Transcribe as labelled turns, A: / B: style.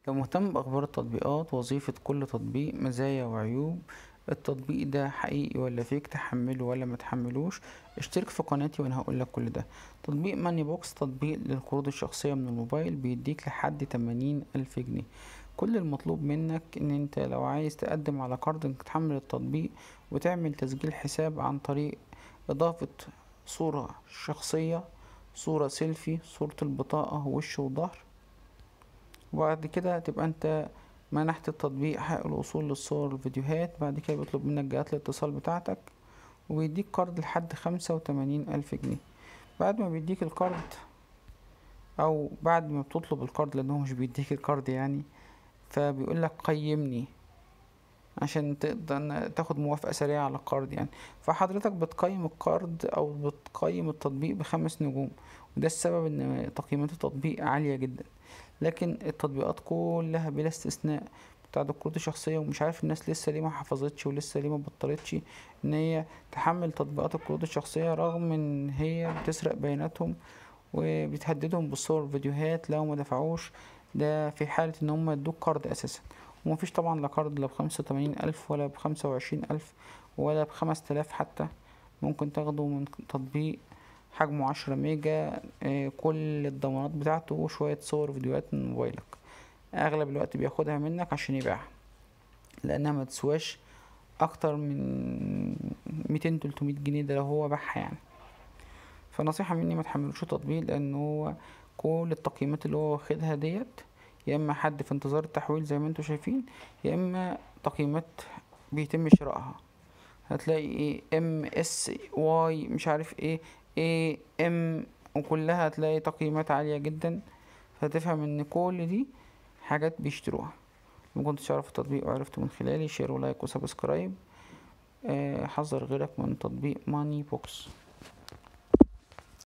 A: لو مهتم بأخبار التطبيقات وظيفة كل تطبيق مزايا وعيوب التطبيق ده حقيقي ولا فيك تحمله ولا ما تحملوش اشترك في قناتي وانا هقولك كل ده تطبيق ماني بوكس تطبيق للقروض الشخصية من الموبايل بيديك لحد تمانين ألف جنيه كل المطلوب منك ان انت لو عايز تقدم على قرض انك تحمل التطبيق وتعمل تسجيل حساب عن طريق اضافة صورة شخصية صورة سيلفي صورة البطاقة وش وظهر وبعد كده تبقى انت منحت التطبيق حق الوصول للصور والفيديوهات بعد كده بيطلب منك جهات الاتصال بتاعتك وبيديك قرض لحد خمسة وتمانين ألف جنيه بعد ما بيديك القرض أو بعد ما بتطلب القرض لأنه مش بيديك القرض يعني فبيقولك قيمني عشان تقدر تاخد موافقة سريعة على القرض يعني فحضرتك بتقيم القرض أو بتقيم التطبيق بخمس نجوم وده السبب ان تقييمات التطبيق عالية جدا لكن التطبيقات كلها بلا استثناء بتاعت القروض الشخصية ومش عارف الناس لسه ليه ما حفظتش ولسه ليه ما بطلتش ان هي تحمل تطبيقات القروض الشخصية رغم ان هي بتسرق بياناتهم وبتهددهم بالصور والفيديوهات لو ما دفعوش ده في حالة ان هم يدوك قرض اساسا ومفيش طبعا لا قرض لا بخمسة وتمانين ألف ولا بخمسة وعشرين ألف ولا بخمس تلاف حتى ممكن تاخده من تطبيق حجمه عشرة ميجا آه، كل الضمانات بتاعته وشوية صور وفيديوهات من موبايلك أغلب الوقت بياخدها منك عشان يبيعها لأنها متسواش أكتر من ميتين تلتمية جنيه ده لو هو باعها يعني فنصيحة مني ما تحملوش التطبيق لأن هو كل التقييمات اللي هو واخدها ديت يا اما حد في انتظار التحويل زي ما انتوا شايفين يا اما تقييمات بيتم شرائها هتلاقي ايه ام اس واي مش عارف ايه اي ام وكلها هتلاقي تقييمات عالية جدا فتفهم ان كل دي حاجات بيشتروها ما كنتش اعرف التطبيق وعرفته من خلالي شير ولايك وسبسكرايب آه، حذر غيرك من تطبيق ماني بوكس